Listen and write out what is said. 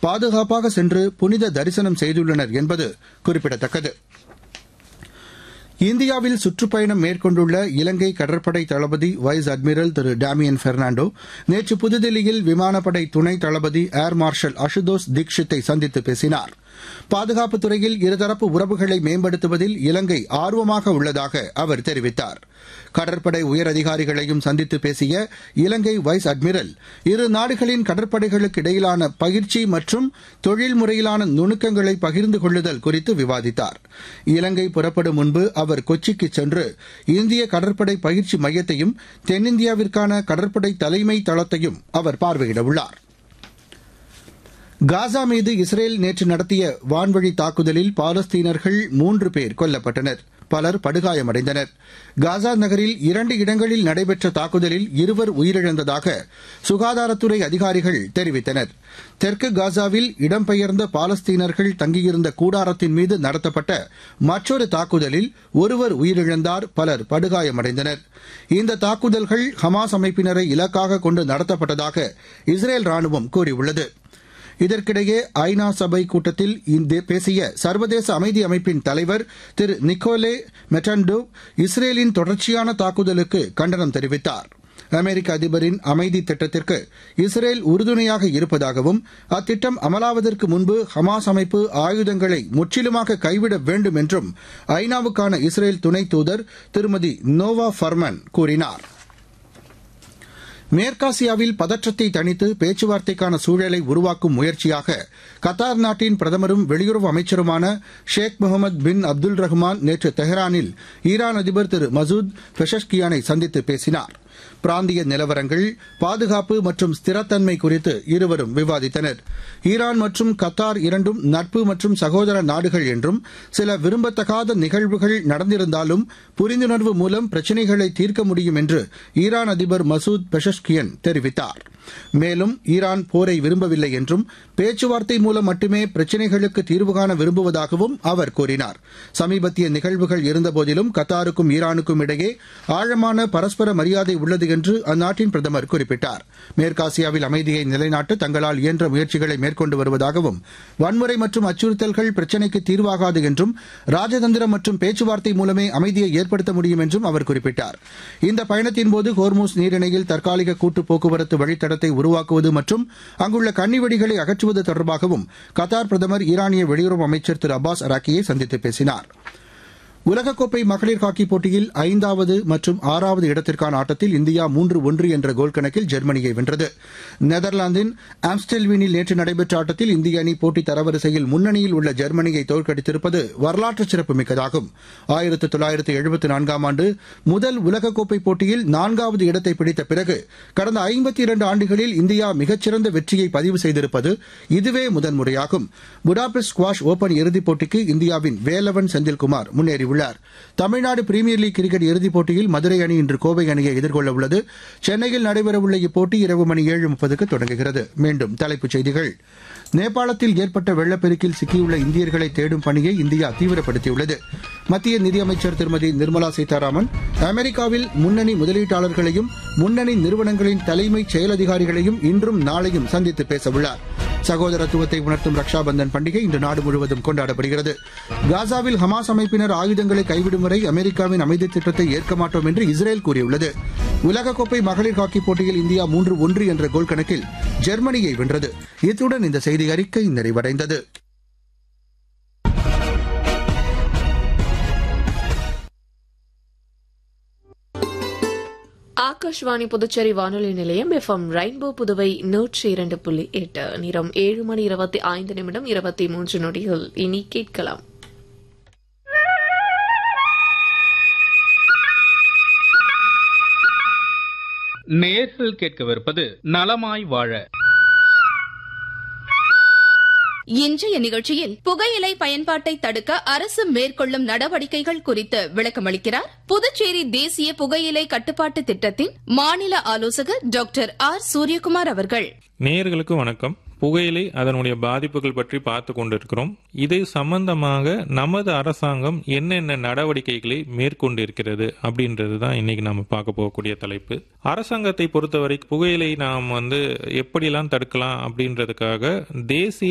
பாதுகாப்பாக சென்று புனித தரிசனம் செய்துள்ளனர் என்பது குறிப்பிடத்தக்கது இந்தியாவில் சுற்றுப்பயணம் மேற்கொண்டுள்ள இலங்கை கடற்படை தளபதி வைஸ் அட்மிரல் திரு டேமியன் பெர்னாண்டோ நேற்று புதுதில்லியில் விமானப்படை துணை தளபதி ஏர் மார்ஷல் அசுதோஸ் தீக்ஷித்தை சந்தித்து பேசினார் பாதுகாப்புத் துறையில் இருதரப்பு உறவுகளை மேம்படுத்துவதில் இலங்கை ஆர்வமாக உள்ளதாக அவர் தெரிவித்தார் கடற்படை உயரதிகாரிகளையும் சந்தித்து பேசிய இலங்கை வைஸ் அட்மிரல் இரு நாடுகளின் கடற்படைகளுக்கு இடையிலான பயிற்சி மற்றும் தொழில் முறையிலான நுணுக்கங்களை பகிர்ந்து கொள்ளுதல் குறித்து விவாதித்தார் இலங்கை புறப்படும் முன்பு அவர் கொச்சிக்கு சென்று இந்திய கடற்படை பயிற்சி மையத்தையும் தென்னிந்தியாவிற்கான கடற்படை தலைமை தளத்தையும் அவர் பார்வையிடவுள்ளார் காசா மீது இஸ்ரேல் நேற்று நடத்திய வான்வழி தாக்குதலில் பாலஸ்தீனர்கள் மூன்று பேர் கொல்லப்பட்டனர் பலர் படுகாயமடைந்தனர் காசா நகரில் இரண்டு இடங்களில் நடைபெற்ற தாக்குதலில் இருவர் உயிரிழந்ததாக சுகாதாரத்துறை அதிகாரிகள் தெரிவித்தனர் தெற்கு காசாவில் இடம்பெயர்ந்த பாலஸ்தீனர்கள் தங்கியிருந்த கூடாரத்தின் மீது நடத்தப்பட்ட மற்றொரு தாக்குதலில் ஒருவர் உயிரிழந்தார் பலர் படுகாயமடைந்தனர் இந்த தாக்குதல்கள் ஹமாஸ் அமைப்பினரை இலக்காக கொண்டு நடத்தப்பட்டதாக இஸ்ரேல் ராணுவம் கூறியுள்ளது இதற்கிடையே ஐநா சபை கூட்டத்தில் பேசிய சர்வதேச அமைதி அமைப்பின் தலைவர் திரு நிக்கோலே மெட்டன்டோ இஸ்ரேலின் தொடர்ச்சியான தாக்குதலுக்கு கண்டனம் தெரிவித்தார் அமெரிக்க அதிபரின் அமைதி திட்டத்திற்கு இஸ்ரேல் உறுதுணையாக இருப்பதாகவும் அத்திட்டம் அமலாவதற்கு முன்பு ஹமாஸ் அமைப்பு ஆயுதங்களை முற்றிலுமாக கைவிட வேண்டும் என்றும் ஐநாவுக்கான இஸ்ரேல் துணை தூதர் திருமதி நோவா ஃபர்மன் கூறினார் மேற்காசியாவில் பதற்றத்தை தணித்து பேச்சுவார்த்தைக்கான சூழலை உருவாக்கும் முயற்சியாக கத்தார் நாட்டின் பிரதமரும் வெளியுறவு அமைச்சருமான ஷேக் முகமது பின் அப்துல் ரஹ்மான் நேற்று தெஹ்ரானில் ஈரான் அதிபர் திரு மசூத் பெஷஷ்கியானை சந்தித்து பேசினார் பிராந்திய நிலவரங்கள் பாதுகாப்பு மற்றும் ஸ்திரத்தன்மை குறித்து இருவரும் விவாதித்தனர் ஈரான் மற்றும் கத்தார் இரண்டும் நட்பு மற்றும் சகோதர நாடுகள் என்றும் சில விரும்பத்தகாத நிகழ்வுகள் நடந்திருந்தாலும் புரிந்துணர்வு மூலம் பிரச்சினைகளை தீர்க்க முடியும் என்று ஈரான் அதிபர் மசூத் பெஷஷ்கியன் தெரிவித்தார் மேலும் ஈரான் போரை விரும்பவில்லை என்றும் பேச்சுவார்த்தை மூலம் மட்டுமே பிரச்சினைகளுக்கு தீர்வு காண விரும்புவதாகவும் அவர் கூறினார் சமீபத்திய நிகழ்வுகள் இருந்தபோதிலும் கத்தாருக்கும் ஈரானுக்கும் இடையே ஆழமான பரஸ்பர மரியாதை உள்ளது என்று அந்நாட்டின் பிரதமர் குறிப்பிட்டார் மேற்காசியாவில் அமைதியை நிலைநாட்ட தங்களால் இயன்ற முயற்சிகளை மேற்கொண்டு வருவதாகவும் வன்முறை மற்றும் அச்சுறுத்தல்கள் பிரச்சினைக்கு தீர்வாகாது என்றும் ராஜதந்திரம் மற்றும் பேச்சுவார்த்தை மூலமே அமைதியை ஏற்படுத்த முடியும் என்றும் அவர் குறிப்பிட்டார் இந்த பயணத்தின்போது ஹோர்மூஸ் நீரிணையில் தற்காலிக கூட்டு போக்குவரத்து வழித்தடத்தை உருவாக்குவது மற்றும் அங்குள்ள கன்னிவெடிகளை அகற்றுவது தொடர்பாகவும் கத்தார் பிரதமர் ஈரானிய வெளியுறவு அமைச்சர் திரு அப்பாஸ் அராக்கியை சந்தித்து பேசினார் உலகக்கோப்பை மகளிர் ஹாக்கிப் போட்டியில் ஐந்தாவது மற்றும் ஆறாவது இடத்திற்கான ஆட்டத்தில் இந்தியா மூன்று ஒன்று என்ற கோல் கணக்கில் ஜெர்மனியை வென்றது நெதர்லாந்தின் ஆம்ஸ்டெல்வீனில் நேற்று நடைபெற்ற ஆட்டத்தில் இந்திய அணி போட்டி தரவரிசையில் முன்னணியில் உள்ள ஜெர்மனியை தோற்கடித்திருப்பது வரலாற்று சிறப்புமிக்கதாகும் ஆயிரத்து தொள்ளாயிரத்து எழுபத்தி நான்காம் ஆண்டு முதல் உலகக்கோப்பை போட்டியில் நான்காவது இடத்தை பிடித்த பிறகு கடந்த ஐம்பத்தி இரண்டு ஆண்டுகளில் இந்தியா மிகச்சிறந்த வெற்றியை பதிவு செய்திருப்பது இதுவே முதன்முறையாகும் புடாபெஸ்ட் ஸ்குவாஷ் ஓபன் இறுதிப் போட்டிக்கு இந்தியாவின் வேலவன் செந்தில்குமார் முன்னேறி உள்ளார் தமிழ்நாடு பிரீமியர் லீக் கிரிக்கெட் இறுதிப் போட்டியில் மதுரை அணி இன்று கோவை அணியை எதிர்கொள்ள உள்ளது சென்னையில் நடைபெறவுள்ள இப்போட்டி இரவு மணி ஏழு முப்பதுக்கு தொடங்குகிறது மீண்டும் தலைப்புச் செய்திகள் நேபாளத்தில் ஏற்பட்ட வெள்ளப்பெருக்கில் சிக்கியுள்ள இந்தியர்களை தேடும் பணியை இந்தியா தீவிரப்படுத்தியுள்ளது மத்திய நிதியமைச்சர் திருமதி நிர்மலா சீதாராமன் அமெரிக்காவில் முன்னணி முதலீட்டாளர்களையும் முன்னணி நிறுவனங்களின் தலைமைச் செயல் அதிகாரிகளையும் இன்றும் நாளையும் சந்தித்து பேசவுள்ளார் சகோதரத்துவத்தை உணர்த்தும் ரக்ஷாபந்தன் பண்டிகை இன்று நாடு முழுவதும் கொண்டாடப்படுகிறது காசாவில் ஹமாஸ் அமைப்பினர் ஆயுதங்களை கைவிடும் வரை அமெரிக்காவின் அமைதி திட்டத்தை ஏற்க மாட்டோம் என்று இஸ்ரேல் கூறியுள்ளது உலகக்கோப்பை மகளிர் ஹாக்கிப் போட்டியில் இந்தியா மூன்று ஒன்று என்ற கோல் கணக்கில் ஜெர்மனியை வென்றது இத்துடன் இந்த செய்தி அறிக்கை நிறைவடைந்தது ஆகாஷ்வாணி புதுச்சேரி வானொலி நிலையம் எஃப்எம் ரெயின்போ புதுவை நூற்றி இரண்டு புள்ளி எட்டு நிறம் ஏழு மணி இருபத்தி ஐந்து நிமிடம் இருபத்தி மூன்று நொடிகள் இனி கேட்கலாம் நேர்கள் கேட்கவிருப்பது நலமாய் வாழ இன்றைய நிகழ்ச்சியில் புகையிலை பயன்பாட்டை தடுக்க அரசு மேற்கொள்ளும் நடவடிக்கைகள் குறித்து விளக்கமளிக்கிறார் புதுச்சேரி தேசிய புகையிலை கட்டுப்பாட்டு திட்டத்தின் மாநில ஆலோசகர் டாக்டர் ஆர் சூரியகுமார் அவர்கள் நேயர்களுக்கு வணக்கம் புகையிலை அதனுடைய பாதிப்புகள் பற்றி பார்த்து கொண்டிருக்கிறோம் இது சம்பந்தமாக நமது அரசாங்கம் என்னென்ன நடவடிக்கைகளை மேற்கொண்டிருக்கிறது அப்படின்றது தான் இன்னைக்கு நம்ம பார்க்க போகக்கூடிய தலைப்பு அரசாங்கத்தை பொறுத்தவரை புகையிலை நாம் வந்து எப்படிலாம் தடுக்கலாம் அப்படின்றதுக்காக தேசிய